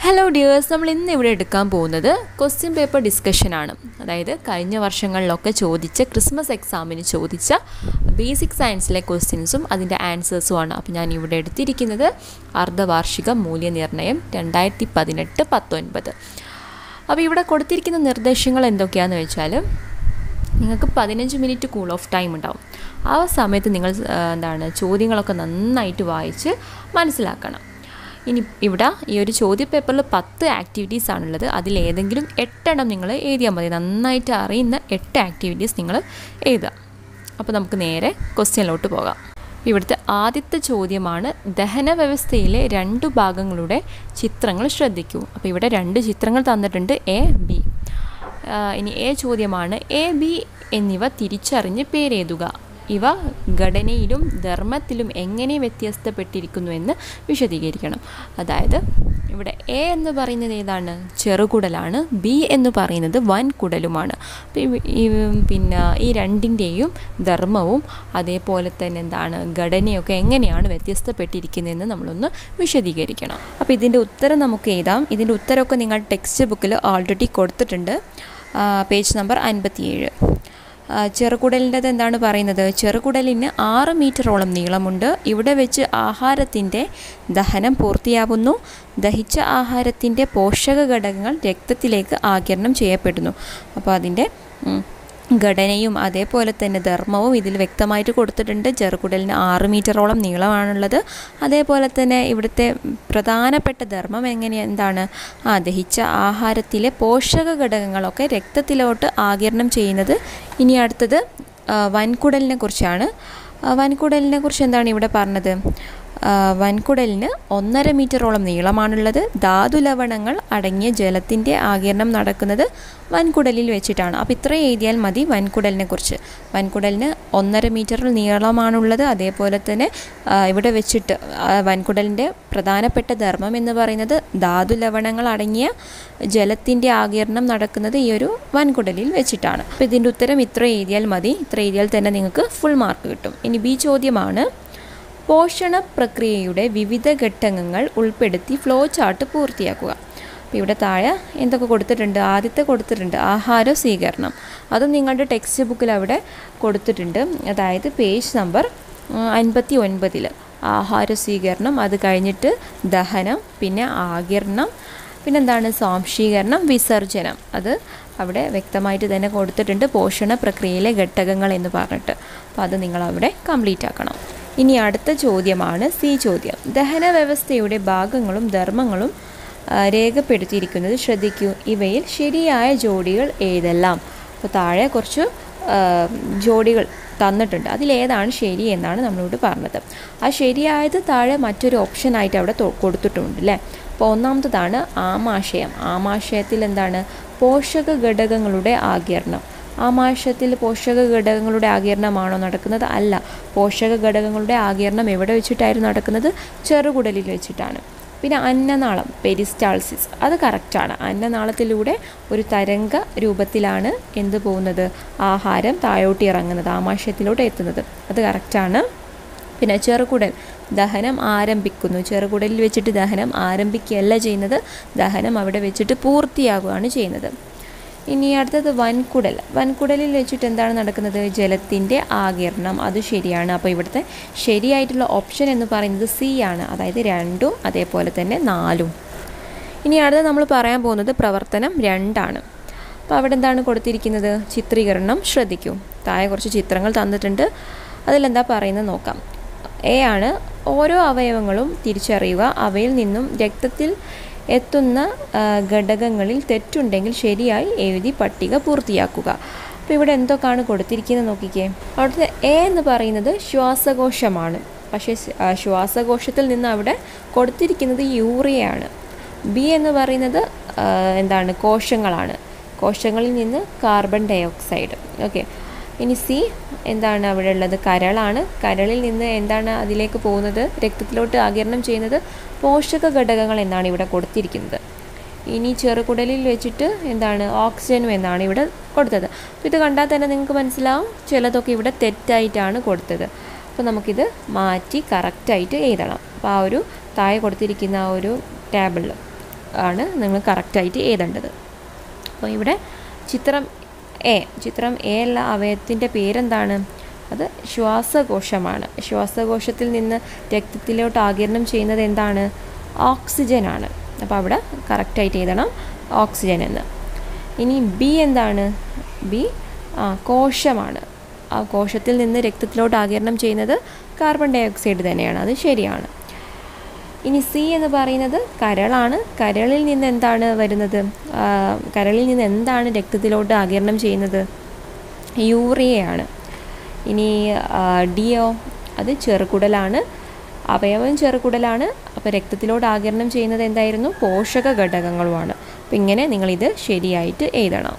Hello dears നമ്മൾ ഇന്ന് ഇവിടെ എടുക്കാൻ പോകുന്നത് ക്വസ്റ്റ്യൻ പേപ്പർ ഡിസ്കഷനാണ് അതായത് കഴിഞ്ഞ വർഷങ്ങളിലൊക്കെ ചോദിച്ച ക്രിസ്മസ് എക്സാമിന് ചോദിച്ച ബേസിക് സയൻസിലെ ക്വസ്റ്റ്യൻസും അതിൻ്റെ ആൻസേഴ്സുമാണ് അപ്പോൾ ഞാൻ ഇവിടെ എടുത്തിരിക്കുന്നത് അർദ്ധവാർഷിക മൂല്യനിർണ്ണയം രണ്ടായിരത്തി പതിനെട്ട് പത്തൊൻപത് അപ്പോൾ ഇവിടെ കൊടുത്തിരിക്കുന്ന നിർദ്ദേശങ്ങൾ എന്തൊക്കെയാണെന്ന് വെച്ചാൽ നിങ്ങൾക്ക് പതിനഞ്ച് മിനിറ്റ് കൂൾ ഓഫ് ടൈം ഉണ്ടാവും ആ സമയത്ത് നിങ്ങൾ ആ, എന്താണ് ചോദ്യങ്ങളൊക്കെ നന്നായിട്ട് വായിച്ച് മനസ്സിലാക്കണം ഇനി ഇവിടെ ഈ ഒരു ചോദ്യപേപ്പറിൽ പത്ത് ആക്ടിവിറ്റീസ് ആണുള്ളത് അതിലേതെങ്കിലും എട്ടെണ്ണം നിങ്ങൾ എഴുതിയാൽ മതി നന്നായിട്ട് അറിയുന്ന എട്ട് ആക്ടിവിറ്റീസ് നിങ്ങൾ എഴുതുക അപ്പോൾ നമുക്ക് നേരെ ക്വസ്റ്റ്യനിലോട്ട് പോകാം ഇവിടുത്തെ ആദ്യത്തെ ചോദ്യമാണ് ദഹന വ്യവസ്ഥയിലെ രണ്ട് ഭാഗങ്ങളുടെ ചിത്രങ്ങൾ ശ്രദ്ധിക്കൂ അപ്പോൾ ഇവിടെ രണ്ട് ചിത്രങ്ങൾ തന്നിട്ടുണ്ട് എ ബി ഇനി എ ചോദ്യമാണ് എ ബി എന്നിവ തിരിച്ചറിഞ്ഞ് പേരെഴുതുക ഇവ ഘടനയിലും ധർമ്മത്തിലും എങ്ങനെ വ്യത്യസ്തപ്പെട്ടിരിക്കുന്നു എന്ന് വിശദീകരിക്കണം അതായത് ഇവിടെ എ എന്ന് പറയുന്നത് ഏതാണ് ചെറുകുടലാണ് ബി എന്ന് പറയുന്നത് വൻകുടലുമാണ് അപ്പോൾ ഇവ- ഈ പിന്നെ ഈ രണ്ടിൻ്റെയും ധർമ്മവും അതേപോലെ തന്നെ എന്താണ് ഘടനയൊക്കെ എങ്ങനെയാണ് വ്യത്യസ്തപ്പെട്ടിരിക്കുന്നതെന്ന് നമ്മളൊന്ന് വിശദീകരിക്കണം അപ്പോൾ ഇതിൻ്റെ ഉത്തരം നമുക്ക് എഴുതാം ഇതിൻ്റെ ഉത്തരമൊക്കെ നിങ്ങൾ ടെക്സ്റ്റ് ബുക്കിൽ ഓൾറെഡി കൊടുത്തിട്ടുണ്ട് പേജ് നമ്പർ അൻപത്തിയേഴ് ആ, ചെറുകുടലിൻ്റെത് എന്താണ് പറയുന്നത് ചെറുകുടലിന് ആറ് മീറ്ററോളം നീളമുണ്ട് ഇവിടെ വെച്ച് ആഹാരത്തിൻ്റെ ദഹനം പൂർത്തിയാവുന്നു ദഹിച്ച ആഹാരത്തിൻ്റെ പോഷക ഘടകങ്ങൾ രക്തത്തിലേക്ക് ആകിരണം ചെയ്യപ്പെടുന്നു അപ്പോൾ അതിൻ്റെ ഉം, ഘടനയും അതേപോലെ തന്നെ ധർമ്മവും ഇതിൽ വ്യക്തമായിട്ട് കൊടുത്തിട്ടുണ്ട് ചെറുകുടലിന് ആറ് മീറ്ററോളം നീളമാണുള്ളത് അതേപോലെ തന്നെ ഇവിടുത്തെ പ്രധാനപ്പെട്ട ധർമ്മം എങ്ങനെ എന്താണ് ആ ദഹിച്ച ആഹാരത്തിലെ പോഷക ഘടകങ്ങളൊക്കെ രക്തത്തിലോട്ട് ആകിരണം ചെയ്യുന്നത് ഇനി അടുത്തത് ആ, വൻകുടലിനെ കുറിച്ചാണ് ആ, വൻകുടലിനെ കുറിച്ച് എന്താണ് ഇവിടെ പറഞ്ഞത് ആ, വൻകുടലിന് ഒന്നര മീറ്ററോളം നീളമാണുള്ളത് ധാതുലവണങ്ങൾ അടങ്ങിയ ജലത്തിൻ്റെ ആകിരണം നടക്കുന്നത് വൻകുടലിൽ വെച്ചിട്ടാണ് അപ്പോൾ ഇത്രയും എഴുതിയാൽ മതി വൻകുടലിനെ കുറിച്ച് വൻകുടലിന് ഒന്നര മീറ്റർ നീളമാണുള്ളത് അതേപോലെ തന്നെ ആ, ഇവിടെ വെച്ചിട്ട് ആ, വൻകുടലിൻ്റെ പ്രധാനപ്പെട്ട ധർമ്മം എന്ന് പറയുന്നത് ധാതുലവണങ്ങൾ അടങ്ങിയ ജലത്തിൻ്റെ ആകിരണം നടക്കുന്നത് ഈ ഒരു വൻകുടലിൽ വെച്ചിട്ടാണ് അപ്പോൾ ഇതിൻ്റെ ഉത്തരം ഇത്ര എഴുതിയാൽ മതി ഇത്ര എഴുതിയാൽ തന്നെ നിങ്ങൾക്ക് ഫുൾ മാർക്ക് കിട്ടും ഇനി ബി ചോദ്യമാണ് പോഷണ പ്രക്രിയയുടെ വിവിധ ഘട്ടങ്ങൾ ഉൾപ്പെടുത്തി ഫ്ലോ ചാർട്ട് പൂർത്തിയാക്കുക അപ്പോൾ ഇവിടെ താഴെ എന്തൊക്കെ കൊടുത്തിട്ടുണ്ട് ആദ്യത്തെ കൊടുത്തിട്ടുണ്ട് ആഹാര സ്വീകരണം അത് നിങ്ങളുടെ ടെക്സ്റ്റ് ബുക്കിൽ അവിടെ കൊടുത്തിട്ടുണ്ട് അതായത് പേജ് നമ്പർ അൻപത്തി ഒൻപതിൽ ആഹാര സ്വീകരണം അത് കഴിഞ്ഞിട്ട് ദഹനം പിന്നെ ആകിരണം പിന്നെന്താണ് സ്വാംശീകരണം വിസർജനം അത് അവിടെ വ്യക്തമായിട്ട് തന്നെ കൊടുത്തിട്ടുണ്ട് പോഷണ പ്രക്രിയയിലെ ഘട്ടകങ്ങൾ എന്ന് പറഞ്ഞിട്ട് അപ്പോൾ അത് നിങ്ങൾ അവിടെ കംപ്ലീറ്റ് ആക്കണം ഇനി അടുത്ത ചോദ്യമാണ് സി ചോദ്യം ദഹന വ്യവസ്ഥയുടെ ഭാഗങ്ങളും ധർമ്മങ്ങളും ആ, രേഖപ്പെടുത്തിയിരിക്കുന്നത് ശ്രദ്ധിക്കൂ ഇവയിൽ ശരിയായ ജോഡികൾ ഏതെല്ലാം അപ്പോൾ താഴെ കുറച്ച് ആ, ജോഡികൾ തന്നിട്ടുണ്ട് അതിലേതാണ് ശരി എന്നാണ് നമ്മളോട് പറഞ്ഞത് ആ ശരിയായത് താഴെ മറ്റൊരു ഓപ്ഷനായിട്ട് അവിടെ തൊ- കൊടുത്തിട്ടുണ്ട് അല്ലേ അപ്പോൾ ഒന്നാമത്തതാണ് ആമാശയം ആമാശയത്തിൽ എന്താണ് പോഷക ഘടകങ്ങളുടെ ആകിരണം ആമാശയത്തിൽ പോഷക ഘടകങ്ങളുടെ ആകിരണമാണോ നടക്കുന്നത് അല്ല പോഷക ഘടകങ്ങളുടെ ആകിരണം എവിടെ വെച്ചിട്ടായിരുന്നു നടക്കുന്നത് ചെറുകുടലിൽ വെച്ചിട്ടാണ് പിന്നെ അന്നനാളം പെരിസ്റ്റാൾസിസ് അത് കറക്റ്റാണ് അന്നനാളത്തിലൂടെ ഒരു തരംഗ രൂപത്തിലാണ് എന്ത് പോകുന്നത് ആഹാരം താഴോട്ട് ഇറങ്ങുന്നത് ആമാശയത്തിലോട്ട് എത്തുന്നത് അത് കറക്റ്റാണ് പിന്നെ ചെറുകുടൽ ദഹനം ആരംഭിക്കുന്നു ചെറുകുടലിൽ വെച്ചിട്ട് ദഹനം ആരംഭിക്കുകയല്ല ചെയ്യുന്നത് ദഹനം അവിടെ വെച്ചിട്ട് പൂർത്തിയാകുകയാണ് ചെയ്യുന്നത് ഇനി അടുത്തത് വൻകുടൽ വൻകുടലിൽ വെച്ചിട്ട് എന്താണ് നടക്കുന്നത് ജലത്തിൻ്റെ ആകിരണം അത് ശരിയാണ് അപ്പോൾ ഇവിടുത്തെ ശരിയായിട്ടുള്ള ഓപ്ഷൻ എന്ന് പറയുന്നത് സി ആണ് അതായത് രണ്ടും അതേപോലെ തന്നെ നാലും ഇനി അടുത്ത നമ്മൾ പറയാൻ പോകുന്നത് പ്രവർത്തനം രണ്ടാണ് അപ്പോൾ അവിടെ എന്താണ് കൊടുത്തിരിക്കുന്നത് ചിത്രീകരണം ശ്രദ്ധിക്കൂ താഴെ കുറച്ച് ചിത്രങ്ങൾ തന്നിട്ടുണ്ട് അതിലെന്താ പറയുന്നത് നോക്കാം എ ആണ് ഓരോ അവയവങ്ങളും തിരിച്ചറിയുക അവയിൽ നിന്നും രക്തത്തിൽ എത്തുന്ന ആ, ഘടകങ്ങളിൽ തെറ്റുണ്ടെങ്കിൽ ശരിയായി എഴുതി പട്ടിക പൂർത്തിയാക്കുക അപ്പോൾ ഇവിടെ എന്തൊക്കെയാണ് കൊടുത്തിരിക്കുന്നത് നോക്കിക്കേ അവിടുത്തെ എ എന്ന് പറയുന്നത് ശ്വാസകോശമാണ് പക്ഷേ സ്- ആ, ശ്വാസകോശത്തിൽ നിന്ന് അവിടെ കൊടുത്തിരിക്കുന്നത് യൂറിയയാണ് ബി എന്ന് പറയുന്നത് ആ, എന്താണ് കോശങ്ങളാണ് കോശങ്ങളിൽ നിന്ന് കാർബൺ ഡൈ ഓക്സൈഡ് ഓക്കെ ഇനി സി എന്താണ് അവിടെ ഉള്ളത് കരളാണ് കരളിൽ നിന്ന് എന്താണ് അതിലേക്ക് പോകുന്നത് രക്തത്തിലോട്ട് ആകിരണം ചെയ്യുന്നത് പോഷക ഘടകങ്ങൾ എന്നാണ് ഇവിടെ കൊടുത്തിരിക്കുന്നത് ഇനി ചെറുകുടലിൽ വെച്ചിട്ട് എന്താണ് ഓക്സിജനും എന്നാണ് ഇവിടെ കൊടുത്തത് അപ്പോൾ ഇത് കണ്ടാൽ തന്നെ നിങ്ങൾക്ക് മനസ്സിലാവും ചിലതൊക്കെ ഇവിടെ തെറ്റായിട്ടാണ് കൊടുത്തത് അപ്പോൾ നമുക്കിത് മാറ്റി കറക്റ്റായിട്ട് എഴുതണം അപ്പോൾ ആ ഒരു താഴെ കൊടുത്തിരിക്കുന്ന ആ ഒരു ടേബിളിൽ ആണ് നിങ്ങൾ കറക്റ്റായിട്ട് എഴുതേണ്ടത് അപ്പോൾ ഇവിടെ ചിത്രം എ ചിത്രം എ ഉള്ള അവയവത്തിൻ്റെ പേരെന്താണ് അത് ശ്വാസകോശമാണ് ശ്വാസകോശത്തിൽ നിന്ന് രക്തത്തിലോട്ട് ആകിരണം ചെയ്യുന്നത് എന്താണ് ഓക്സിജൻ ആണ് അപ്പോൾ അവിടെ കറക്റ്റായിട്ട് എഴുതണം ഓക്സിജൻ എന്ന് ഇനി ബി എന്താണ് ബി ആ കോശമാണ് ആ കോശത്തിൽ നിന്ന് രക്തത്തിലോട്ട് ആകിരണം ചെയ്യുന്നത് കാർബൺ ഡൈ ഓക്സൈഡ് തന്നെയാണ് അത് ശരിയാണ് ഇനി സി എന്ന് പറയുന്നത് കരളാണ് കരളിൽ നിന്ന് എന്താണ് വരുന്നത് ആ, കരളിൽ നിന്ന് എന്താണ് രക്തത്തിലോട്ട് ആകിരണം ചെയ്യുന്നത് യൂറിയയാണ് ഇനി ഡിയോ അത് ചെറുകുടലാണ് അവയവം ചെറുകുടലാണ് അപ്പോൾ രക്തത്തിലോട്ട് ആകിരണം ചെയ്യുന്നത് എന്തായിരുന്നു പോഷക ഘടകങ്ങളുമാണ് അപ്പോൾ ഇങ്ങനെ നിങ്ങളിത് ശരിയായിട്ട് എഴുതണം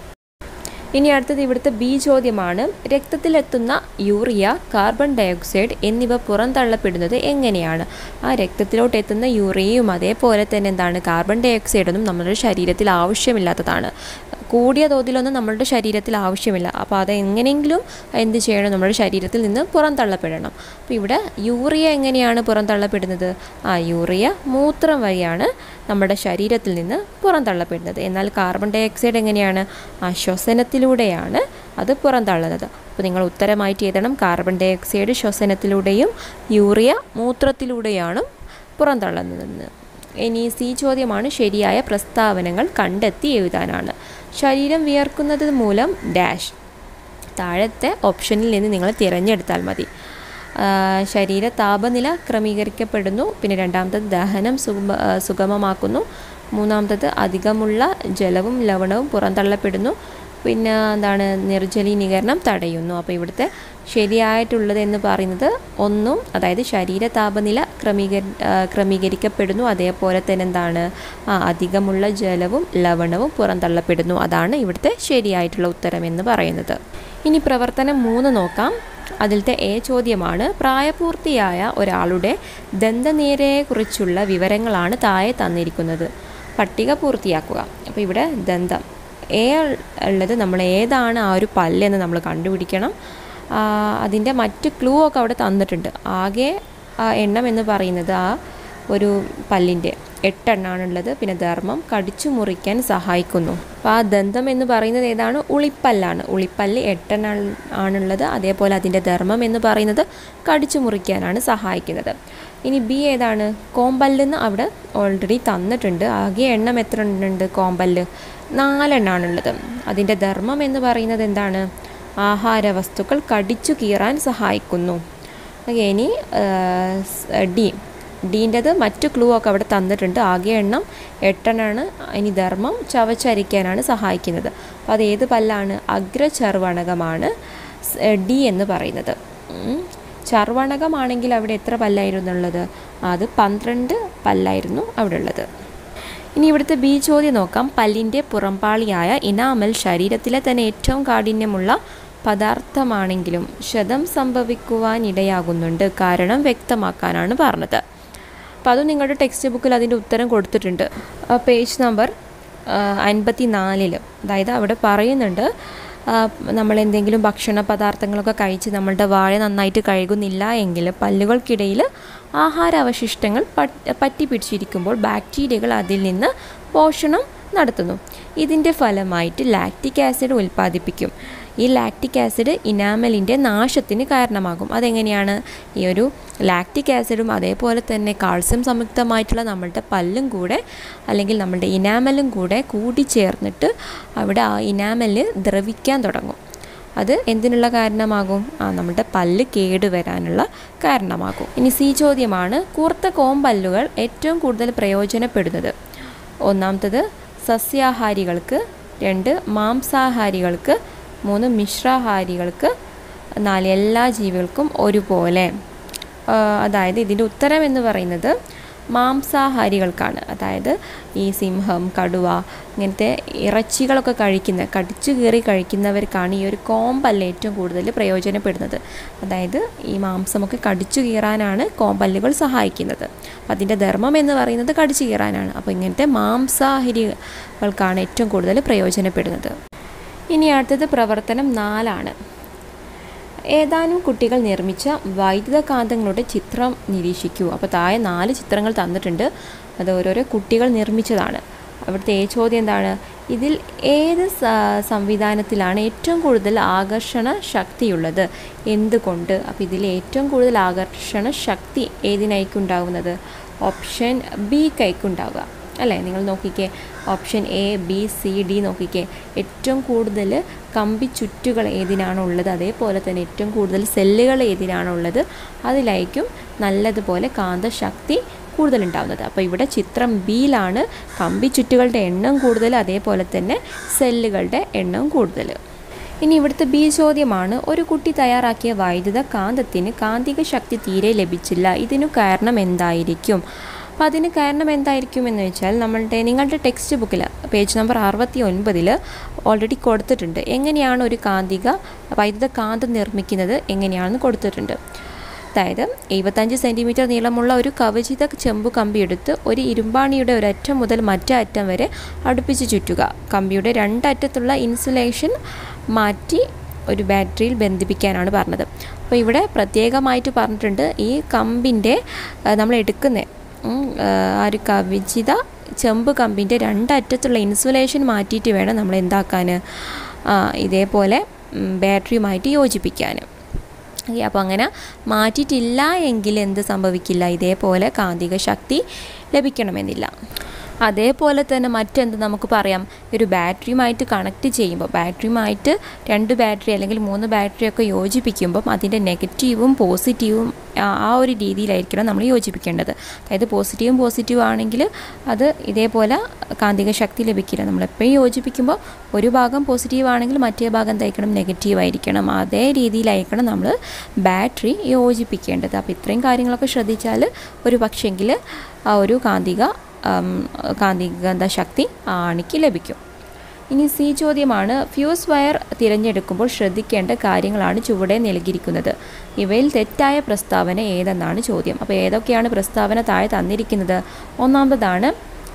ഇനി അടുത്തത് ഇവിടുത്തെ ബി ചോദ്യമാണ് രക്തത്തിലെത്തുന്ന യൂറിയ കാർബൺ ഡയോക്സൈഡ് എന്നിവ പുറന്തള്ളപ്പെടുന്നത് എങ്ങനെയാണ് ആ രക്തത്തിലോട്ട് എത്തുന്ന യൂറിയയും അതേപോലെ തന്നെ എന്താണ് കാർബൺ ഡയോക്സൈഡൊന്നും നമ്മുടെ ശരീരത്തിൽ ആവശ്യമില്ലാത്തതാണ് കൂടിയ തോതിലൊന്നും നമ്മളുടെ ശരീരത്തിൽ ആവശ്യമില്ല അപ്പോൾ അത് എങ്ങനെയെങ്കിലും എന്ത് ചെയ്യണം നമ്മുടെ ശരീരത്തിൽ നിന്ന് പുറന്തള്ളപ്പെടണം അപ്പോൾ ഇവിടെ യൂറിയ എങ്ങനെയാണ് പുറന്തള്ളപ്പെടുന്നത് ആ യൂറിയ മൂത്രം വഴിയാണ് നമ്മുടെ ശരീരത്തിൽ നിന്ന് പുറന്തള്ളപ്പെടുന്നത് എന്നാൽ കാർബൺ ഡൈ ഓക്സൈഡ് എങ്ങനെയാണ് ആ ശ്വസനത്തിലൂടെയാണ് അത് പുറന്തള്ളുന്നത് അപ്പോൾ നിങ്ങൾ ഉത്തരമായിട്ട് എഴുതണം കാർബൺ ഡൈ ഓക്സൈഡ് ശ്വസനത്തിലൂടെയും യൂറിയ മൂത്രത്തിലൂടെയാണ് പുറന്തള്ളുന്നതെന്ന് ഇനി സി ചോദ്യമാണ് ശരിയായ പ്രസ്താവനകൾ കണ്ടെത്തി എഴുതാനാണ് ശരീരം വിയർക്കുന്നത് മൂലം ഡാഷ് താഴത്തെ ഓപ്ഷനിൽ നിന്ന് നിങ്ങൾ തിരഞ്ഞെടുത്താൽ മതി ആ, ശരീര താപനില ക്രമീകരിക്കപ്പെടുന്നു പിന്നെ രണ്ടാമത്തത് ദഹനം സുഗമ ആ, സുഗമമാക്കുന്നു മൂന്നാമത്തത് അധികമുള്ള ജലവും ലവണവും പുറന്തള്ളപ്പെടുന്നു പിന്നെ എന്താണ് നിർജ്ജലീകരണം തടയുന്നു അപ്പോൾ ഇവിടുത്തെ ശരിയായിട്ടുള്ളത് എന്ന് പറയുന്നത് ഒന്നും അതായത് ശരീര താപനില ക്രമീകരി ആ, ക്രമീകരിക്കപ്പെടുന്നു അതേപോലെ തന്നെ എന്താണ് ആ അധികമുള്ള ജലവും ലവണവും പുറന്തള്ളപ്പെടുന്നു അതാണ് ഇവിടുത്തെ ശരിയായിട്ടുള്ള ഉത്തരം എന്ന് പറയുന്നത് ഇനി പ്രവർത്തനം മൂന്ന് നോക്കാം അതിലത്തെ എ ചോദ്യമാണ് പ്രായപൂർത്തിയായ ഒരാളുടെ ദന്തനീരയെക്കുറിച്ചുള്ള വിവരങ്ങളാണ് താഴെ തന്നിരിക്കുന്നത് പട്ടിക പൂർത്തിയാക്കുക അപ്പോൾ ഇവിടെ ദന്തം എ ഉള്ളത് നമ്മൾ ഏതാണ് ആ ഒരു പല്ലെന്ന് നമ്മൾ കണ്ടുപിടിക്കണം ആ, അതിൻ്റെ മറ്റ് ക്ലൂ ഒക്കെ അവിടെ തന്നിട്ടുണ്ട് ആകെ ആ എണ്ണം എന്ന് പറയുന്നത് ആ ഒരു പല്ലിൻ്റെ എട്ടെണ്ണാണുള്ളത് പിന്നെ ധർമ്മം കടിച്ചു മുറിക്കാൻ സഹായിക്കുന്നു അപ്പോൾ ആ ദന്തം എന്ന് പറയുന്നത് ഏതാണ് ഉളിപ്പല്ലാണ് ഉളിപ്പല്ല് എട്ടെണ്ണ ആണുള്ളത് അതേപോലെ അതിൻ്റെ ധർമ്മം എന്ന് പറയുന്നത് കടിച്ചു മുറിക്കാനാണ് സഹായിക്കുന്നത് ഇനി ബി ഏതാണ് കോമ്പല്ലെന്ന് അവിടെ ഓൾറെഡി തന്നിട്ടുണ്ട് ആകെ എണ്ണം എത്ര എണ്ണമുണ്ട് കോമ്പല്ല് നാലെണ്ണാണുള്ളത് അതിൻ്റെ ധർമ്മം എന്ന് പറയുന്നത് എന്താണ് ആഹാര വസ്തുക്കൾ കടിച്ചു കീറാൻ സഹായിക്കുന്നു ഓക്കെ ഇനി ഡി ഡീൻ്റെത് മറ്റു ക്ലൂ ഒക്കെ അവിടെ തന്നിട്ടുണ്ട് ആകെ എണ്ണം എട്ടെണ്ണാണ് ഇനി ധർമ്മം ചവച്ചരിക്കാനാണ് സഹായിക്കുന്നത് അപ്പോൾ അത് ഏത് പല്ലാണ് അഗ്രചർവണകമാണ് ഡി എന്ന് പറയുന്നത് ഉം. ചർവണകമാണെങ്കിൽ അവിടെ എത്ര പല്ലായിരുന്നുള്ളത് അത് പന്ത്രണ്ട് പല്ലായിരുന്നു അവിടെ ഉള്ളത് ഇനി ഇവിടുത്തെ ബി ചോദ്യം നോക്കാം പല്ലിൻ്റെ പുറംപാളിയായ ഇനാമൽ ശരീരത്തിലെ തന്നെ ഏറ്റവും കാഠിന്യമുള്ള പദാർത്ഥമാണെങ്കിലും ക്ഷതം സംഭവിക്കുവാനിടയാകുന്നുണ്ട് കാരണം വ്യക്തമാക്കാനാണ് പറഞ്ഞത് അപ്പോൾ അത് നിങ്ങളുടെ ടെക്സ്റ്റ് ബുക്കിൽ അതിൻ്റെ ഉത്തരം കൊടുത്തിട്ടുണ്ട് പേജ് നമ്പർ അൻപത്തി നാലിൽ അതായത് അവിടെ പറയുന്നുണ്ട് ആ, നമ്മൾ എന്തെങ്കിലും ഭക്ഷണ പദാർത്ഥങ്ങളൊക്കെ കഴിച്ച് നമ്മളുടെ വാഴ നന്നായിട്ട് കഴുകുന്നില്ല എങ്കിൽ പല്ലുകൾക്കിടയിൽ ആഹാരാവശിഷ്ടങ്ങൾ പറ്റ് പറ്റി പിടിച്ചിരിക്കുമ്പോൾ ബാക്ടീരിയകൾ അതിൽ നിന്ന് പോഷണം നടത്തുന്നു ഇതിൻ്റെ ഫലമായിട്ട് ലാക്റ്റിക് ആസിഡ് ഉൽപ്പാദിപ്പിക്കും ഈ ലാക്റ്റിക് ആസിഡ് ഇനാമലിൻ്റെ നാശത്തിന് കാരണമാകും അതെങ്ങനെയാണ് ഈ ഒരു ലാക്റ്റിക് ആസിഡും അതേപോലെ തന്നെ കാൽസ്യം സംയുക്തമായിട്ടുള്ള നമ്മളുടെ പല്ലും കൂടെ അല്ലെങ്കിൽ നമ്മളുടെ ഇനാമലും കൂടെ കൂടിച്ചേർന്നിട്ട് അവിടെ ആ ഇനാമല് ദ്രവിക്കാൻ തുടങ്ങും അത് എന്തിനുള്ള കാരണമാകും ആ നമ്മുടെ പല്ല് കേടുവരാനുള്ള കാരണമാകും ഇനി സി ചോദ്യമാണ് കൂർത്ത കോമ്പല്ലുകൾ ഏറ്റവും കൂടുതൽ പ്രയോജനപ്പെടുന്നത് ഒന്നാമത്തത് സസ്യാഹാരികൾക്ക് രണ്ട് മാംസാഹാരികൾക്ക് മൂന്ന് മിശ്രാഹാരികൾക്ക് നാല് എല്ലാ ജീവികൾക്കും ഒരുപോലെ ആ, അതായത് ഇതിൻ്റെ ഉത്തരം എന്ന് പറയുന്നത് മാംസാഹാരികൾക്കാണ് അതായത് ഈ സിംഹം കടുവ ഇങ്ങനത്തെ ഇറച്ചികളൊക്കെ കഴിക്കുന്ന കടിച്ചു കീറി കഴിക്കുന്നവർക്കാണ് ഈ ഒരു കോമ്പല്ല് ഏറ്റവും കൂടുതൽ പ്രയോജനപ്പെടുന്നത് അതായത് ഈ മാംസമൊക്കെ കടിച്ചു കീറാനാണ് കോമ്പല്ലുകൾ സഹായിക്കുന്നത് അപ്പം അതിൻ്റെ ധർമ്മം എന്ന് പറയുന്നത് കടിച്ചു കീറാനാണ് അപ്പോൾ ഇങ്ങനത്തെ മാംസാഹാരികൾക്കാണ് ഏറ്റവും കൂടുതൽ പ്രയോജനപ്പെടുന്നത് ഇനി അടുത്തത് പ്രവർത്തനം നാലാണ് ഏതാനും കുട്ടികൾ നിർമ്മിച്ച വൈദ്യുത കാന്തങ്ങളുടെ ചിത്രം നിരീക്ഷിക്കൂ അപ്പോൾ താഴെ നാല് ചിത്രങ്ങൾ തന്നിട്ടുണ്ട് അത് ഓരോരോ കുട്ടികൾ നിർമ്മിച്ചതാണ് അവിടുത്തെ ഏ ചോദ്യം എന്താണ് ഇതിൽ ഏത് സംവിധാനത്തിലാണ് ഏറ്റവും കൂടുതൽ ആകർഷണ ശക്തിയുള്ളത് എന്തുകൊണ്ട് അപ്പോൾ ഇതിൽ ഏറ്റവും കൂടുതൽ ആകർഷണ ശക്തി ഏതിനായിരിക്കും ഉണ്ടാകുന്നത് ഓപ്ഷൻ ബി കൈക്കുണ്ടാവുക അല്ലേ നിങ്ങൾ നോക്കിക്കേ option A B C D നോക്കിക്കേ ഏറ്റവും കൂടുതൽ കമ്പി ചുറ്റുകൾ ഏതിനാണുള്ളത് അതേപോലെ തന്നെ ഏറ്റവും കൂടുതൽ സെല്ലുകൾ ഏതിനാണുള്ളത് അതിലായിരിക്കും നല്ലതുപോലെ കാന്തശക്തി കൂടുതലുണ്ടാവുന്നത് അപ്പോൾ ഇവിടെ ചിത്രം ബിയിലാണ് കമ്പി ചുറ്റുകളുടെ എണ്ണം കൂടുതൽ അതേപോലെ തന്നെ സെല്ലുകളുടെ എണ്ണം കൂടുതൽ ഇനി ഇവിടുത്തെ ബി ചോദ്യമാണ് ഒരു കുട്ടി തയ്യാറാക്കിയ വൈദ്യുത കാന്തത്തിന് കാന്തിക ശക്തി തീരെ ലഭിച്ചില്ല ഇതിനു കാരണം എന്തായിരിക്കും അപ്പോൾ അതിന് കാരണം എന്തായിരിക്കും എന്ന് വെച്ചാൽ നമ്മളുടെ നിങ്ങളുടെ ടെക്സ്റ്റ് ബുക്കിൽ പേജ് നമ്പർ അറുപത്തി ഒൻപതിൽ ഓൾറെഡി കൊടുത്തിട്ടുണ്ട് എങ്ങനെയാണ് ഒരു കാന്തിക വൈദ്യുത കാന്തം നിർമ്മിക്കുന്നത് എങ്ങനെയാണെന്ന് കൊടുത്തിട്ടുണ്ട് അതായത് എഴുപത്തഞ്ച് സെൻറ്റിമീറ്റർ നീളമുള്ള ഒരു കവചിത ചെമ്പു കമ്പി എടുത്ത് ഒരു ഇരുമ്പാണിയുടെ ഒരറ്റം മുതൽ മറ്റേ അറ്റം വരെ അടുപ്പിച്ച് ചുറ്റുക കമ്പിയുടെ രണ്ടറ്റത്തുള്ള ഇൻസുലേഷൻ മാറ്റി ഒരു ബാറ്ററിയിൽ ബന്ധിപ്പിക്കാനാണ് പറഞ്ഞത് അപ്പോൾ ഇവിടെ പ്രത്യേകമായിട്ട് പറഞ്ഞിട്ടുണ്ട് ഈ കമ്പിൻ്റെ നമ്മൾ എടുക്കുന്ന ആ ഒരു കവിചിത ചെമ്പ് കമ്പിൻ്റെ രണ്ടറ്റത്തുള്ള ഇൻസുലേഷൻ മാറ്റിയിട്ട് വേണം നമ്മൾ എന്താക്കാൻ ഇതേപോലെ ബാറ്ററിയുമായിട്ട് യോജിപ്പിക്കാൻ അപ്പോൾ അങ്ങനെ മാറ്റിയിട്ടില്ല എങ്കിൽ എന്ത് സംഭവിക്കില്ല ഇതേപോലെ കാന്തിക ശക്തി ലഭിക്കണമെന്നില്ല അതേപോലെ തന്നെ മറ്റെന്ത് നമുക്ക് പറയാം ഒരു ബാറ്ററിയുമായിട്ട് കണക്ട് ചെയ്യുമ്പോൾ ബാറ്ററിയുമായിട്ട് രണ്ട് ബാറ്ററി അല്ലെങ്കിൽ മൂന്ന് ബാറ്ററിയൊക്കെ യോജിപ്പിക്കുമ്പം അതിൻ്റെ നെഗറ്റീവും പോസിറ്റീവും ആ ഒരു രീതിയിലായിരിക്കണം നമ്മൾ യോജിപ്പിക്കേണ്ടത് അതായത് പോസിറ്റീവും പോസിറ്റീവ് ആണെങ്കിൽ അത് ഇതേപോലെ കാന്തിക ശക്തി ലഭിക്കില്ല നമ്മളെപ്പോഴും യോജിപ്പിക്കുമ്പോൾ ഒരു ഭാഗം പോസിറ്റീവ് ആണെങ്കിൽ മറ്റേ ഭാഗം എന്തായിരിക്കണം നെഗറ്റീവ് ആയിരിക്കണം അതേ രീതിയിലായിരിക്കണം നമ്മൾ ബാറ്ററി യോജിപ്പിക്കേണ്ടത് അപ്പോൾ ഇത്രയും കാര്യങ്ങളൊക്കെ ശ്രദ്ധിച്ചാൽ ഒരു പക്ഷെങ്കിൽ ആ ഒരു കാന്തിക കാന്തികത ശക്തി ആണിക്ക് ലഭിക്കും ഇനി സി ചോദ്യമാണ് ഫ്യൂസ് വയർ തിരഞ്ഞെടുക്കുമ്പോൾ ശ്രദ്ധിക്കേണ്ട കാര്യങ്ങളാണ് ചുവടെ നൽകിയിരിക്കുന്നത് ഇവയിൽ തെറ്റായ പ്രസ്താവന ഏതെന്നാണ് ചോദ്യം അപ്പോൾ ഏതൊക്കെയാണ് പ്രസ്താവന താഴെ തന്നിരിക്കുന്നത് ഒന്നാമതാണ്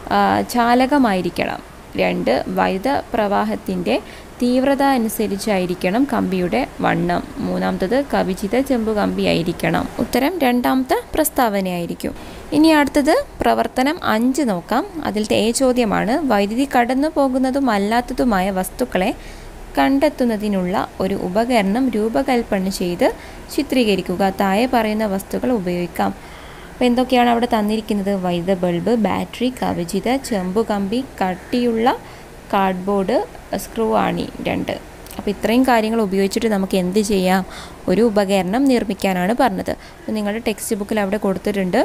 ചാലകമായിരിക്കണം രണ്ട് വൈദ്യുത പ്രവാഹത്തിൻ്റെ തീവ്രത അനുസരിച്ചായിരിക്കണം കമ്പിയുടെ വണ്ണം മൂന്നാമത്തത് കവിചിത ചെമ്പു കമ്പി ആയിരിക്കണം ഉത്തരം രണ്ടാമത്തെ പ്രസ്താവനയായിരിക്കും ഇനി അടുത്തത് പ്രവർത്തനം അഞ്ച് നോക്കാം അതിലത്തെ ഏ ചോദ്യമാണ് വൈദ്യുതി കടന്നു പോകുന്നതും അല്ലാത്തതുമായ വസ്തുക്കളെ കണ്ടെത്തുന്നതിനുള്ള ഒരു ഉപകരണം രൂപകൽപ്പന ചെയ്ത് ചിത്രീകരിക്കുക താഴെ പറയുന്ന വസ്തുക്കൾ ഉപയോഗിക്കാം അപ്പോൾ എന്തൊക്കെയാണ് അവിടെ തന്നിരിക്കുന്നത് വൈദ്യുത ബൾബ് ബാറ്ററി കവചിത ചെമ്പു കമ്പി കട്ടിയുള്ള കാർഡ്ബോർഡ് സ്ക്രൂ ആണി രണ്ട് അപ്പോൾ ഇത്രയും കാര്യങ്ങൾ ഉപയോഗിച്ചിട്ട് നമുക്ക് എന്ത് ചെയ്യാം ഒരു ഉപകരണം നിർമ്മിക്കാനാണ് പറഞ്ഞത് അപ്പോൾ നിങ്ങളുടെ ടെക്സ്റ്റ് ബുക്കിൽ അവിടെ കൊടുത്തിട്ടുണ്ട്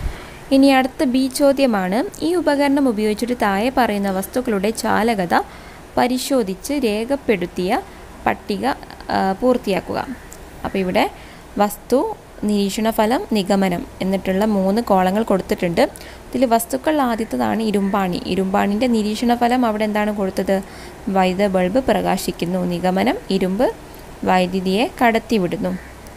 ഇനി അടുത്ത ബി ചോദ്യമാണ് ഈ ഉപകരണം ഉപയോഗിച്ചിട്ട് താഴെ പറയുന്ന വസ്തുക്കളുടെ ചാലകത പരിശോധിച്ച് രേഖപ്പെടുത്തിയ പട്ടിക പൂർത്തിയാക്കുക അപ്പോൾ ഇവിടെ വസ്തു നിരീക്ഷണ ഫലം നിഗമനം എന്നിട്ടുള്ള മൂന്ന് കോളങ്ങൾ കൊടുത്തിട്ടുണ്ട് ഇതിൽ വസ്തുക്കൾ ആദ്യത്തതാണ് ഇരുമ്പാണി ഇരുമ്പാണിൻ്റെ നിരീക്ഷണ ഫലം അവിടെ എന്താണ് കൊടുത്തത് വൈദ്യുത ബൾബ് പ്രകാശിക്കുന്നു നിഗമനം ഇരുമ്പ് വൈദ്യുതിയെ കടത്തിവിടുന്നു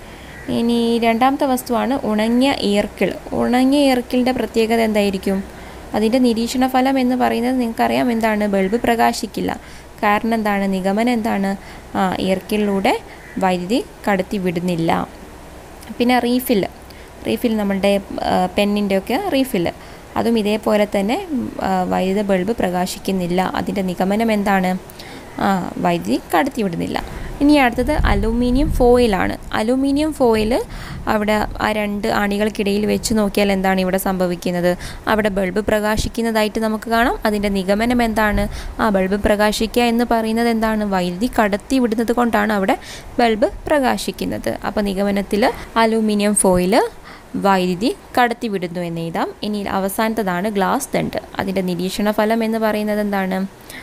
ഇനി രണ്ടാമത്തെ വസ്തുവാണ് ഉണങ്ങിയ ഈർക്കിൾ ഉണങ്ങിയ ഈർക്കിളിൻ്റെ പ്രത്യേകത എന്തായിരിക്കും അതിൻ്റെ നിരീക്ഷണ ഫലം എന്ന് പറയുന്നത് നിങ്ങൾക്കറിയാം എന്താണ് ബൾബ് പ്രകാശിക്കില്ല കാരണം എന്താണ് നിഗമനം എന്താണ് ആ ഈർക്കിളിലൂടെ വൈദ്യുതി കടത്തി വിടുന്നില്ല പിന്നെ റീഫിൽ റീഫിൽ നമ്മളുടെ പെന്നിൻ്റെ ഒക്കെ റീഫിൽ അതും ഇതേപോലെ തന്നെ വൈദ്യുത ബൾബ് പ്രകാശിക്കുന്നില്ല അതിൻ്റെ നിഗമനം എന്താണ് വൈദ്യുതി കടത്തി വിടുന്നില്ല ഇനി അടുത്തത് അലൂമിനിയം ഫോയിലാണ് അലൂമിനിയം ഫോയിൽ അവിടെ ആ രണ്ട് അണികൾക്കിടയിൽ വെച്ച് നോക്കിയാൽ എന്താണ് ഇവിടെ സംഭവിക്കുന്നത് അവിടെ ബൾബ് പ്രകാശിക്കുന്നതായിട്ട് നമുക്ക് കാണാം അതിൻ്റെ നിഗമനം എന്താണ് ആ ബൾബ് പ്രകാശിക്കുക എന്ന് പറയുന്നത് എന്താണ് വൈദ്യുതി കടത്തി വിടുന്നത് കൊണ്ടാണ് അവിടെ ബൾബ് പ്രകാശിക്കുന്നത് അപ്പോൾ നിഗമനത്തിൽ അലൂമിനിയം ഫോയിൽ വൈദ്യുതി കടത്തിവിടുന്നു എന്ന് എഴുതാം ഇനി അവസാനത്തതാണ് ഗ്ലാസ് ദണ്ട് അതിൻ്റെ നിരീക്ഷണ ഫലം എന്ന് പറയുന്നത് എന്താണ്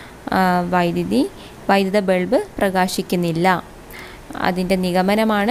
വൈദ്യുതി വൈദ്യുത ബൾബ് പ്രകാശിക്കുന്നില്ല അതിൻ്റെ നിഗമനമാണ്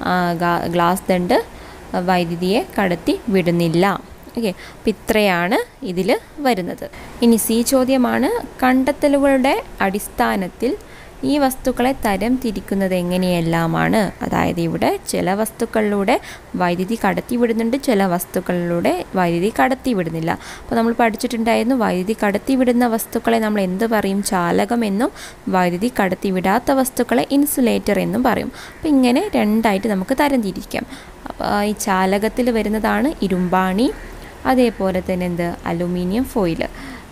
ഗ്ലാസ് ദണ്ട് വൈദ്യുതിയെ കടത്തി വിടുന്നില്ല ഓക്കെ അപ്പം ഇത്രയാണ് ഇതിൽ വരുന്നത് ഇനി സി ചോദ്യമാണ് കണ്ടെത്തലുകളുടെ അടിസ്ഥാനത്തിൽ ഈ വസ്തുക്കളെ തരം തിരിക്കുന്നത് എങ്ങനെയെല്ലാമാണ് അതായത് ഇവിടെ ചില വസ്തുക്കളിലൂടെ വൈദ്യുതി കടത്തി വിടുന്നുണ്ട് ചില വസ്തുക്കളിലൂടെ വൈദ്യുതി കടത്തി വിടുന്നില്ല അപ്പോൾ നമ്മൾ പഠിച്ചിട്ടുണ്ടായിരുന്നു വൈദ്യുതി കടത്തി വിടുന്ന വസ്തുക്കളെ നമ്മൾ എന്ത് പറയും ചാലകം എന്നും വൈദ്യുതി കടത്തി വിടാത്ത വസ്തുക്കളെ ഇൻസുലേറ്റർ എന്നും പറയും അപ്പോൾ ഇങ്ങനെ രണ്ടായിട്ട് നമുക്ക് തരം തിരിക്കാം അപ്പോൾ ഈ ചാലകത്തിൽ വരുന്നതാണ് ഇരുമ്പാണി അതേപോലെ തന്നെ എന്ത് അലുമിനിയം ഫോയിൽ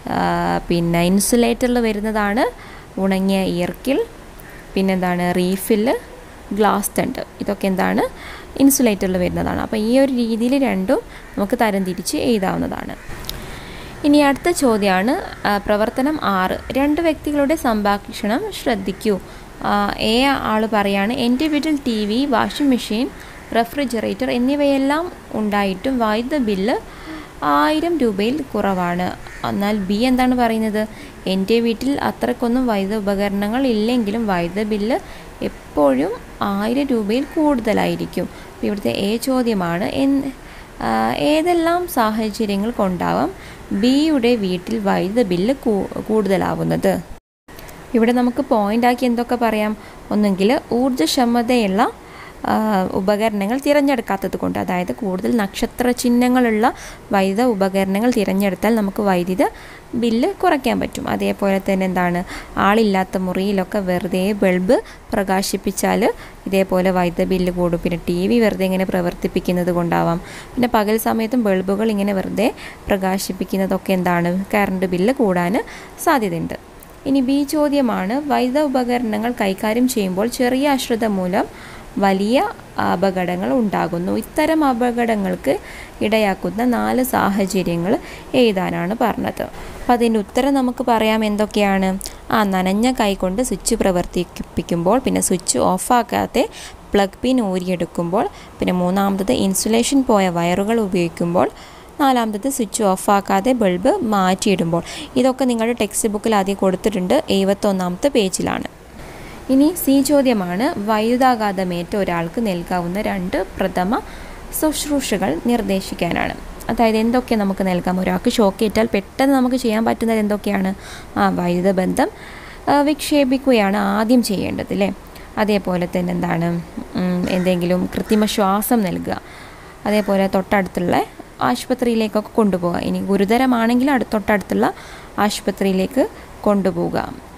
പിന്നെ ഇൻസുലേറ്ററിൽ വരുന്നതാണ് ഉണങ്ങിയ ഇയർക്കിൽ പിന്നെന്താണ് റീഫില്ല് ഗ്ലാസ് തണ്ട് ഇതൊക്കെ എന്താണ് ഇൻസുലേറ്ററിൽ വരുന്നതാണ് അപ്പോൾ ഈ ഒരു രീതിയിൽ രണ്ടും നമുക്ക് തരംതിരിച്ച് എഴുതാവുന്നതാണ് ഇനി അടുത്ത ചോദ്യമാണ് ആ, പ്രവർത്തനം ആറ് രണ്ട് വ്യക്തികളുടെ സംഭാഷണം ശ്രദ്ധിക്കൂ ആ, എ ആൾ പറയാണ് എൻ്റെ വീട്ടിൽ TV washing machine refrigerator എന്നിവയെല്ലാം ഉണ്ടായിട്ടും വൈദ്യുത ബില്ല് ആയിരം രൂപയിൽ കുറവാണ് എന്നാൽ ബി എന്താണ് പറയുന്നത് എൻ്റെ വീട്ടിൽ അത്രക്കൊന്നും വൈദ്യുത ഉപകരണങ്ങൾ ഇല്ലെങ്കിലും വൈദ്യുത ബില്ല് എപ്പോഴും ആയിരം രൂപയിൽ കൂടുതലായിരിക്കും അപ്പോൾ ഇവിടുത്തെ എ ചോദ്യമാണ് എൻ ആ, ഏതെല്ലാം സാഹചര്യങ്ങൾ കൊണ്ടാവാം ബിയുടെ വീട്ടിൽ വൈദ്യുത ബില്ല് കൂ- കൂടുതലാവുന്നത് ഇവിടെ നമുക്ക് പോയിൻ്റാക്കി എന്തൊക്കെ പറയാം ഒന്നെങ്കിൽ ഊർജ്ജക്ഷമതയുള്ള ആ, ഉപകരണങ്ങൾ തിരഞ്ഞെടുക്കാത്തത് കൊണ്ട് അതായത് കൂടുതൽ നക്ഷത്ര ചിഹ്നങ്ങളുള്ള വൈദ്യുത ഉപകരണങ്ങൾ തിരഞ്ഞെടുത്താൽ നമുക്ക് വൈദ്യുത ബില്ല് കുറയ്ക്കാൻ പറ്റും അതേപോലെ തന്നെ എന്താണ് ആളില്ലാത്ത മുറിയിലൊക്കെ വെറുതെ ബൾബ് പ്രകാശിപ്പിച്ചാൽ ഇതേപോലെ വൈദ്യുത ബില്ല് കൂടും പിന്നെ ടി വി വെറുതെ ഇങ്ങനെ പ്രവർത്തിപ്പിക്കുന്നത് കൊണ്ടാവാം പിന്നെ പകൽ സമയത്തും ബൾബുകൾ ഇങ്ങനെ വെറുതെ പ്രകാശിപ്പിക്കുന്നതൊക്കെ എന്താണ് കറണ്ട് ബില്ല് കൂടാൻ സാധ്യതയുണ്ട് ഇനി ബി ചോദ്യമാണ് വൈദ്യുത ഉപകരണങ്ങൾ കൈകാര്യം ചെയ്യുമ്പോൾ ചെറിയ അശ്രദ്ധ മൂലം വലിയ അപകടങ്ങൾ ഉണ്ടാകുന്നു ഇത്തരം അപകടങ്ങൾക്ക് ഇടയാക്കുന്ന നാല് സാഹചര്യങ്ങൾ എഴുതാനാണ് പറഞ്ഞത് അപ്പം അതിൻ്റെ ഉത്തരം നമുക്ക് പറയാം എന്തൊക്കെയാണ് ആ നനഞ്ഞ കൈകൊണ്ട് സ്വിച്ച് പ്രവർത്തിപ്പിക്കുമ്പോൾ പിന്നെ സ്വിച്ച് ഓഫാക്കാതെ പ്ലഗ് പിൻ ഊരിയെടുക്കുമ്പോൾ പിന്നെ മൂന്നാമത്തത് ഇൻസുലേഷൻ പോയ വയറുകൾ ഉപയോഗിക്കുമ്പോൾ നാലാമത്തത് സ്വിച്ച് ഓഫാക്കാതെ ബൾബ് മാറ്റിയിടുമ്പോൾ ഇതൊക്കെ നിങ്ങളുടെ ടെക്സ്റ്റ് ബുക്കിൽ ആദ്യം കൊടുത്തിട്ടുണ്ട് എഴുപത്തൊന്നാമത്തെ പേജിലാണ് ഇനി സി ചോദ്യമാണ് വൈദ്യുതാഘാതമേറ്റ ഒരാൾക്ക് നൽകാവുന്ന രണ്ട് പ്രഥമ ശുശ്രൂഷകൾ നിർദ്ദേശിക്കാനാണ് അതായത് എന്തൊക്കെ നമുക്ക് നൽകാം ഒരാൾക്ക് ഷോക്കേറ്റാൽ പെട്ടെന്ന് നമുക്ക് ചെയ്യാൻ പറ്റുന്നത് എന്തൊക്കെയാണ് ആ വൈദ്യുത ബന്ധം ആ, വിക്ഷേപിക്കുകയാണ് ആദ്യം ചെയ്യേണ്ടത് അല്ലേ അതേപോലെ തന്നെ എന്താണ് ഉം, എന്തെങ്കിലും കൃത്രിമ ശ്വാസം നൽകുക അതേപോലെ തൊട്ടടുത്തുള്ള ആശുപത്രിയിലേക്കൊക്കെ കൊണ്ടുപോകുക ഇനി ഗുരുതരമാണെങ്കിൽ അടു തൊട്ടടുത്തുള്ള ആശുപത്രിയിലേക്ക് കൊണ്ടുപോവുക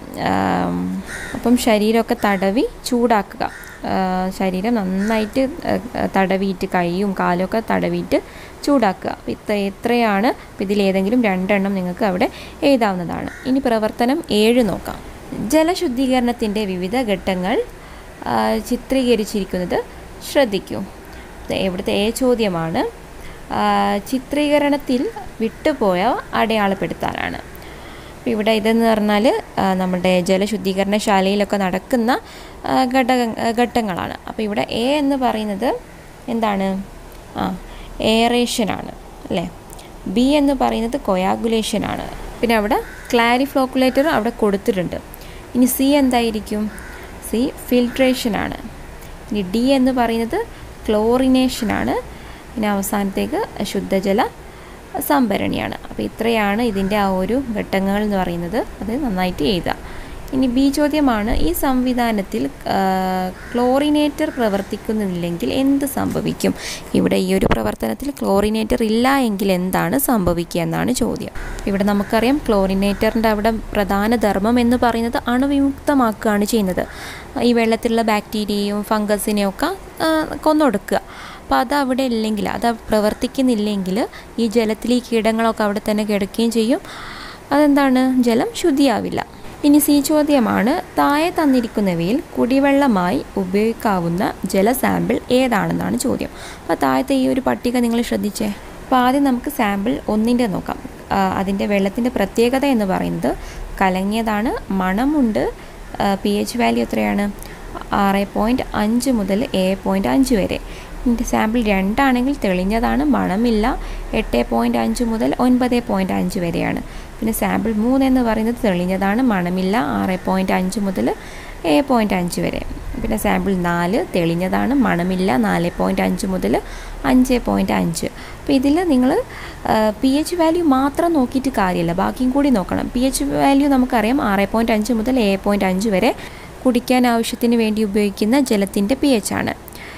ആം, അപ്പം ശരീരമൊക്കെ തടവി ചൂടാക്കുക ആ, ശരീരം നന്നായിട്ട് ആ, തടവിയിട്ട് കൈയും കാലൊക്കെ തടവിയിട്ട് ചൂടാക്കുക അപ്പോൾ ഇത്ര ഇത്രയാണ് അപ്പോൾ ഇതിലേതെങ്കിലും രണ്ടെണ്ണം നിങ്ങൾക്ക് അവിടെ എഴുതാവുന്നതാണ് ഇനി പ്രവർത്തനം ഏഴ് നോക്കാം ജലശുദ്ധീകരണത്തിൻ്റെ വിവിധ ഘട്ടങ്ങൾ ആ, ചിത്രീകരിച്ചിരിക്കുന്നത് ശ്രദ്ധിക്കൂ ഇത് ഇവിടുത്തെ ഏ ചോദ്യമാണ് ആ, ചിത്രീകരണത്തിൽ വിട്ടുപോയ അടയാളപ്പെടുത്താനാണ് അപ്പോൾ ഇവിടെ ഇതെന്ന് പറഞ്ഞാൽ ആ, നമ്മുടെ ജലശുദ്ധീകരണശാലയിലൊക്കെ നടക്കുന്ന ആ, ഘടക ഘട്ടങ്ങളാണ് അപ്പോൾ ഇവിടെ എ എന്ന് പറയുന്നത് എന്താണ് ആ എയറേഷനാണ് അല്ലേ ബി എന്ന് പറയുന്നത് കൊയാഗുലേഷനാണ് പിന്നെ അവിടെ ക്ലാരിഫ്ലോക്കുലേറ്റർ അവിടെ കൊടുത്തിട്ടുണ്ട് ഇനി സി എന്തായിരിക്കും സി ഫിൽട്രേഷനാണ് ഇനി ഡി എന്ന് പറയുന്നത് ക്ലോറിനേഷനാണ് പിന്നെ അവസാനത്തേക്ക് ശുദ്ധജല സംഭരണിയാണ് അപ്പോൾ ഇത്രയാണ് ഇതിൻ്റെ ആ ഒരു ഘട്ടങ്ങൾ എന്ന് പറയുന്നത് അത് നന്നായിട്ട് എഴുതുക ഇനി ബി ചോദ്യമാണ് ഈ സംവിധാനത്തിൽ ആ, ക്ലോറിനേറ്റർ പ്രവർത്തിക്കുന്നില്ലെങ്കിൽ എന്ത് സംഭവിക്കും ഇവിടെ ഈ ഒരു പ്രവർത്തനത്തിൽ ക്ലോറിനേറ്റർ ഇല്ല എങ്കിൽ എന്താണ് സംഭവിക്കുക എന്നാണ് ചോദ്യം ഇവിടെ നമുക്കറിയാം ക്ലോറിനേറ്ററിൻ്റെ അവിടെ പ്രധാന ധർമ്മം എന്ന് പറയുന്നത് അണുവിമുക്തമാക്കുകയാണ് ചെയ്യുന്നത് ഈ വെള്ളത്തിലുള്ള ബാക്ടീരിയയും ഫംഗസിനെയും ഒക്കെ ആ, കൊന്നൊടുക്കുക അപ്പോൾ അത് അവിടെ ഇല്ലെങ്കിൽ അത് പ്രവർത്തിക്കുന്നില്ലെങ്കിൽ ഈ ജലത്തിൽ ഈ കീടങ്ങളൊക്കെ അവിടെ തന്നെ കിടക്കുകയും ചെയ്യും അതെന്താണ് ജലം ശുദ്ധിയാവില്ല ഇനി സി ചോദ്യമാണ് താഴെ തന്നിരിക്കുന്നവയിൽ കുടിവെള്ളമായി ഉപയോഗിക്കാവുന്ന ജല സാമ്പിൾ ഏതാണെന്നാണ് ചോദ്യം അപ്പോൾ താഴത്തെ ഈ ഒരു പട്ടിക നിങ്ങൾ ശ്രദ്ധിച്ചേ അപ്പോൾ ആദ്യം നമുക്ക് സാമ്പിൾ ഒന്നിൻ്റെ നോക്കാം ആ, അതിൻ്റെ വെള്ളത്തിൻ്റെ പ്രത്യേകത എന്ന് പറയുന്നത് കലങ്ങിയതാണ് മണമുണ്ട് പി എച്ച് വാല്യൂ എത്രയാണ് ആറ് പോയിൻറ്റ് അഞ്ച് മുതൽ ഏഴ് പോയിൻറ്റ് അഞ്ച് വരെ ഇതിൻ്റെ സാമ്പിൾ രണ്ടാണെങ്കിൽ തെളിഞ്ഞതാണ് മണമില്ല എട്ട് പോയിൻറ്റ് അഞ്ച് മുതൽ ഒൻപത് പോയിൻറ്റ് അഞ്ച് വരെയാണ് പിന്നെ സാമ്പിൾ മൂന്ന് എന്ന് പറയുന്നത് തെളിഞ്ഞതാണ് മണമില്ല ആറ് പോയിൻറ്റ് അഞ്ച് മുതൽ ഏഴ് പോയിൻറ്റ് അഞ്ച് വരെ പിന്നെ സാമ്പിൾ നാല് തെളിഞ്ഞതാണ് മണമില്ല നാല് പോയിൻറ്റ് അഞ്ച് മുതൽ അഞ്ച് പോയിൻറ്റ് അഞ്ച് അപ്പോൾ ഇതിൽ നിങ്ങൾ പി എച്ച് വാല്യൂ മാത്രം നോക്കിയിട്ട് കാര്യമില്ല ബാക്കിയും കൂടി നോക്കണം പി എച്ച് വാല്യൂ നമുക്കറിയാം ആറ് പോയിൻറ്റ് അഞ്ച് മുതൽ ഏഴ് പോയിൻറ്റ് അഞ്ച് വരെ കുടിക്കാൻ ആവശ്യത്തിന് വേണ്ടി ഉപയോഗിക്കുന്ന ജലത്തിൻ്റെ പി എച്ച് ആണ്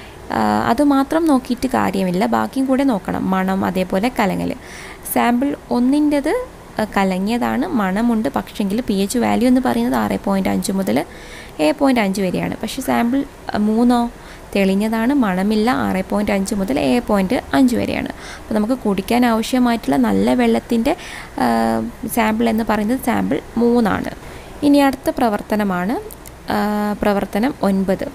അതുമാത്രം നോക്കിയിട്ട് കാര്യമില്ല ബാക്കിയും കൂടെ നോക്കണം മണം അതേപോലെ കലങ്ങൽ സാമ്പിൾ ഒന്നിൻ്റെത് കലങ്ങിയതാണ് മണമുണ്ട് പക്ഷെങ്കിൽ പി എച്ച് വാല്യൂ എന്ന് പറയുന്നത് ആറ് പോയിൻറ്റ് അഞ്ച് മുതൽ ഏഴ് പോയിൻറ്റ് അഞ്ച് വരെയാണ് പക്ഷേ സാമ്പിൾ മൂന്നോ തെളിഞ്ഞതാണ് മണമില്ല ആറ് പോയിൻറ്റ് അഞ്ച് മുതൽ ഏഴ് പോയിൻറ്റ് അഞ്ച് വരെയാണ് അപ്പോൾ നമുക്ക് കുടിക്കാൻ ആവശ്യമായിട്ടുള്ള നല്ല വെള്ളത്തിൻ്റെ സാമ്പിൾ എന്ന് പറയുന്നത് സാമ്പിൾ മൂന്നാണ് ഇനി അടുത്ത പ്രവർത്തനമാണ് ആ, പ്രവർത്തനം ഒൻപത്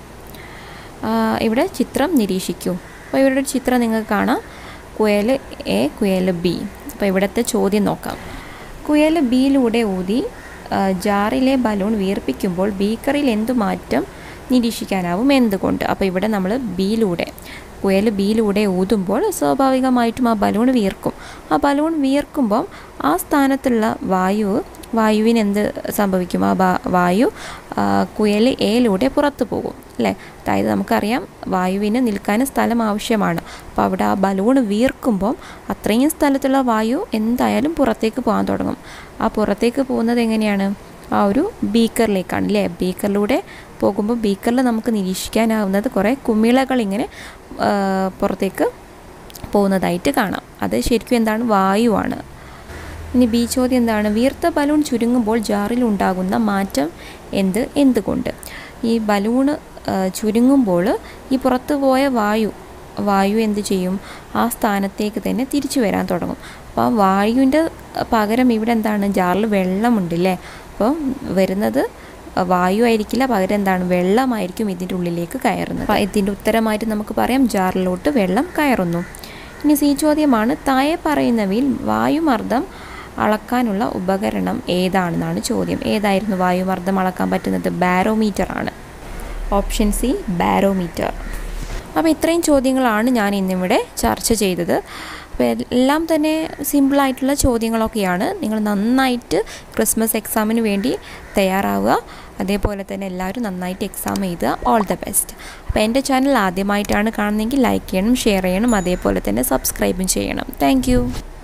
ആ, ഇവിടെ ചിത്രം നിരീക്ഷിക്കൂ അപ്പോൾ ഇവിടെ ഒരു ചിത്രം നിങ്ങൾക്ക് കാണാം കുയൽ എ കുയൽ ബി അപ്പോൾ ഇവിടുത്തെ ചോദ്യം നോക്കാം കുയൽ ബിയിലൂടെ ഊതി ആ, ജാറിലെ ബലൂൺ വീർപ്പിക്കുമ്പോൾ ബീക്കറിൽ എന്തു മാറ്റം നിരീക്ഷിക്കാനാവും എന്തുകൊണ്ട് അപ്പോൾ ഇവിടെ നമ്മൾ ബിയിലൂടെ കുയൽ ബിയിലൂടെ ഊതുമ്പോൾ സ്വാഭാവികമായിട്ടും ആ ബലൂൺ വീർക്കും ആ ബലൂൺ വീർക്കുമ്പം ആ സ്ഥാനത്തുള്ള വായു വായുവിന് എന്ത് സംഭവിക്കും ആ ബാ- വായു ആ, കുയൽ എയിലൂടെ പുറത്തു പോകും അല്ലേ അതായത് നമുക്കറിയാം വായുവിന് നിൽക്കാൻ സ്ഥലം ആവശ്യമാണ് അപ്പോൾ അവിടെ ആ ബലൂൺ വീർക്കുമ്പം അത്രയും സ്ഥലത്തുള്ള വായു എന്തായാലും പുറത്തേക്ക് പോകാൻ തുടങ്ങും ആ പുറത്തേക്ക് പോകുന്നത് എങ്ങനെയാണ് ആ ഒരു ബീക്കറിലേക്കാണ് അല്ലേ ബീക്കറിലൂടെ പോകുമ്പോൾ ബീക്കറിൽ നമുക്ക് നിരീക്ഷിക്കാനാവുന്നത് കുറേ കുമിളകൾ ഇങ്ങനെ ആ, പുറത്തേക്ക് പോകുന്നതായിട്ട് കാണാം അത് ശരിക്കും എന്താണ് വായുവാണ് ഇനി ബി ചോദ്യം എന്താണ് വീർത്ത ബലൂൺ ചുരുങ്ങുമ്പോൾ ജാറിൽ ഉണ്ടാകുന്ന മാറ്റം എന്ത് എന്തുകൊണ്ട് ഈ ബലൂണ് ആ, ചുരുങ്ങുമ്പോൾ ഈ പുറത്തു പോയ വായു വായു എന്ത് ചെയ്യും ആ സ്ഥാനത്തേക്ക് തന്നെ തിരിച്ചു വരാൻ തുടങ്ങും അപ്പോൾ ആ വായുവിൻ്റെ പകരം ഇവിടെ എന്താണ് ജാറിൽ വെള്ളമുണ്ടല്ലേ അപ്പോൾ വരുന്നത് വായു ആയിരിക്കില്ല പകരം എന്താണ് വെള്ളമായിരിക്കും ഇതിൻ്റെ ഉള്ളിലേക്ക് കയറുന്നത് അപ്പോൾ ഇതിൻ്റെ ഉത്തരമായിട്ട് നമുക്ക് പറയാം ജാറിലോട്ട് വെള്ളം കയറുന്നു ഇനി സി ചോദ്യമാണ് താഴെ പറയുന്നവയിൽ വായുമർദ്ദം അളക്കാനുള്ള ഉപകരണം ഏതാണെന്നാണ് ചോദ്യം ഏതായിരുന്നു വായുമർദ്ദം അളക്കാൻ പറ്റുന്നത് ബാരോമീറ്റർ ആണ് ഓപ്ഷൻ സി ബാരോമീറ്റർ അപ്പോൾ ഇത്രയും ചോദ്യങ്ങളാണ് ഞാൻ ഇന്നിവിടെ ചർച്ച ചെയ്തത് അപ്പോൾ എല്ലാം തന്നെ സിമ്പിളായിട്ടുള്ള ചോദ്യങ്ങളൊക്കെയാണ് നിങ്ങൾ നന്നായിട്ട് ക്രിസ്മസ് എക്സാമിന് വേണ്ടി തയ്യാറാവുക അതേപോലെ തന്നെ എല്ലാവരും നന്നായിട്ട് എക്സാം എഴുതുക ഓൾ ദ ബെസ്റ്റ് അപ്പോൾ എൻ്റെ ചാനൽ ആദ്യമായിട്ടാണ് കാണുന്നതെങ്കിൽ ലൈക്ക് ചെയ്യണം ഷെയർ ചെയ്യണം അതേപോലെ തന്നെ സബ്സ്ക്രൈബും ചെയ്യണം താങ്ക്